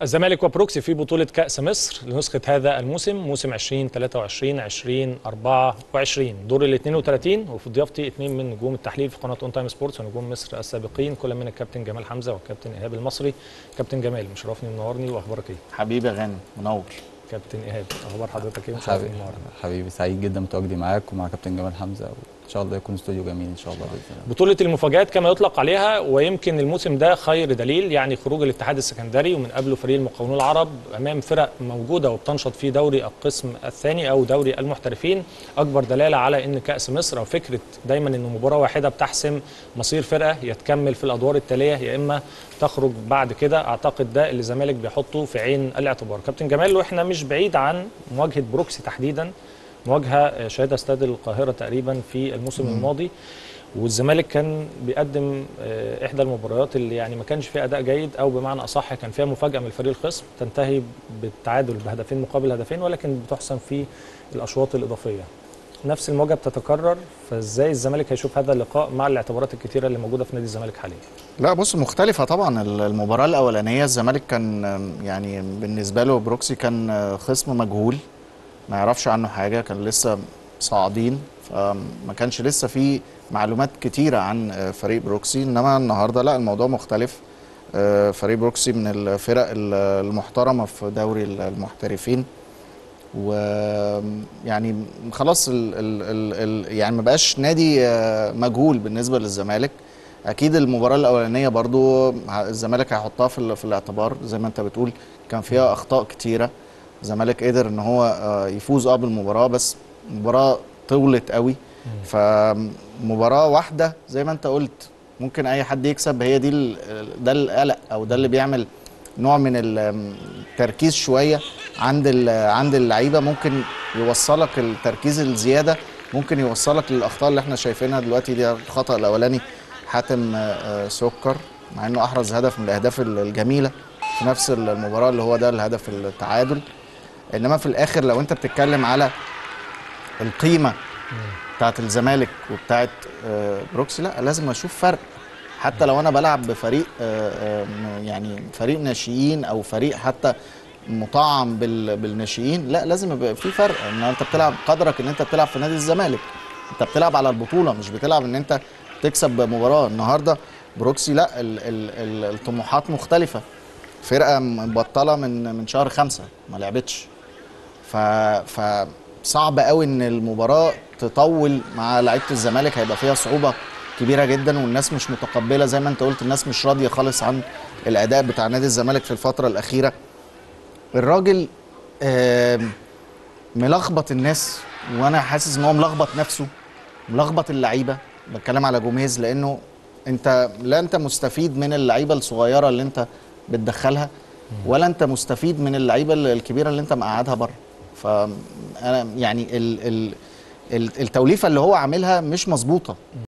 الزمالك وبروكسي في بطولة كأس مصر لنسخة هذا الموسم موسم 2023 2024 دور ال 32 وفي ضيافتي اثنين من نجوم التحليل في قناة اون تايم سبورتس ونجوم مصر السابقين كل من الكابتن جمال حمزة والكابتن إيهاب المصري كابتن جمال مشرفني منورني واخبارك ايه؟ حبيبي يا غانم منور كابتن إيهاب اخبار حضرتك ايه؟ مشرفني حبيبي, منورني حبيبي سعيد جدا بتواجدي معاك ومع كابتن جمال حمزه وان شاء الله يكون استوديو جميل ان شاء الله باذن الله بطولة المفاجآت كما يطلق عليها ويمكن الموسم ده خير دليل يعني خروج الاتحاد السكندري ومن قبله فريق المقاولون العرب امام فرق موجوده وبتنشط في دوري القسم الثاني او دوري المحترفين اكبر دلاله على ان كاس مصر او فكره دايما ان مباراه واحده بتحسم مصير فرقه يا تكمل في الادوار التاليه يا اما تخرج بعد كده اعتقد ده اللي الزمالك بيحطه في عين الاعتبار كابتن جمال واحنا مش بعيد عن مواجهه بروكسي تحديدا مواجهه شهدها استاد القاهره تقريبا في الموسم الماضي والزمالك كان بيقدم آه، احدى المباريات اللي يعني ما كانش فيها اداء جيد او بمعنى اصح كان فيها مفاجاه من الفريق الخصم تنتهي بالتعادل بهدفين مقابل هدفين ولكن بتحسم في الاشواط الاضافيه نفس المواجهه بتتكرر فازاي الزمالك هيشوف هذا اللقاء مع الاعتبارات الكتيره اللي موجوده في نادي الزمالك حاليا لا بص مختلفة طبعا المباراة الأولانية الزمالك كان يعني بالنسبة له بروكسي كان خصم مجهول ما يعرفش عنه حاجة كان لسه صاعدين فما كانش لسه في معلومات كتيرة عن فريق بروكسي إنما النهاردة لا الموضوع مختلف فريق بروكسي من الفرق المحترمة في دوري المحترفين ويعني خلاص ال ال ال ال يعني ما بقاش نادي آه، مجهول بالنسبه للزمالك اكيد المباراه الاولانيه برضو ه- الزمالك هيحطها في, ال- في الاعتبار زي ما انت بتقول كان فيها اخطاء كتيره الزمالك قدر ان هو آه، يفوز اه بالمباراه بس المباراه طولت قوي فمباراه واحده زي ما انت قلت ممكن اي حد يكسب هي دي ال- ده القلق او ده اللي بيعمل نوع من التركيز شويه عند ال- عند اللعيبه ممكن يوصلك التركيز الزياده ممكن يوصلك للاخطاء اللي احنا شايفينها دلوقتي دي الخطا الاولاني حاتم آه، آه، سكر مع انه احرز هدف من الاهداف ال- الجميله في نفس المباراه اللي هو ده الهدف التعادل انما في الاخر لو انت بتتكلم على القيمه بتاعت الزمالك وبتاعت آه، بروكسي لا لازم اشوف فرق حتى لو انا بلعب بفريق آه، آه، م- يعني فريق ناشئين او فريق حتى مطعم بال- بالناشئين لا لازم يبقى في فرق ان انت بتلعب قدرك ان انت بتلعب في نادي الزمالك انت بتلعب على البطوله مش بتلعب ان انت تكسب مباراه النهارده بروكسي لا ال ال ال الطموحات مختلفه فرقه مبطله من من شهر خمسة ما لعبتش ف فصعب قوي ان المباراه تطول مع لعيبه الزمالك هيبقى فيها صعوبه كبيره جدا والناس مش متقبله زي ما انت قلت الناس مش راضيه خالص عن الاداء بتاع نادي الزمالك في الفتره الاخيره الراجل آم، ملخبط الناس وانا حاسس ان هو ملخبط نفسه ملخبط اللعيبه بتكلم على جوميز لانه انت لا انت مستفيد من اللعيبه الصغيره اللي انت بتدخلها ولا انت مستفيد من اللعيبه الكبيره اللي انت مقعدها بره فانا يعني ال ال ال- التوليفه اللي هو عاملها مش مظبوطه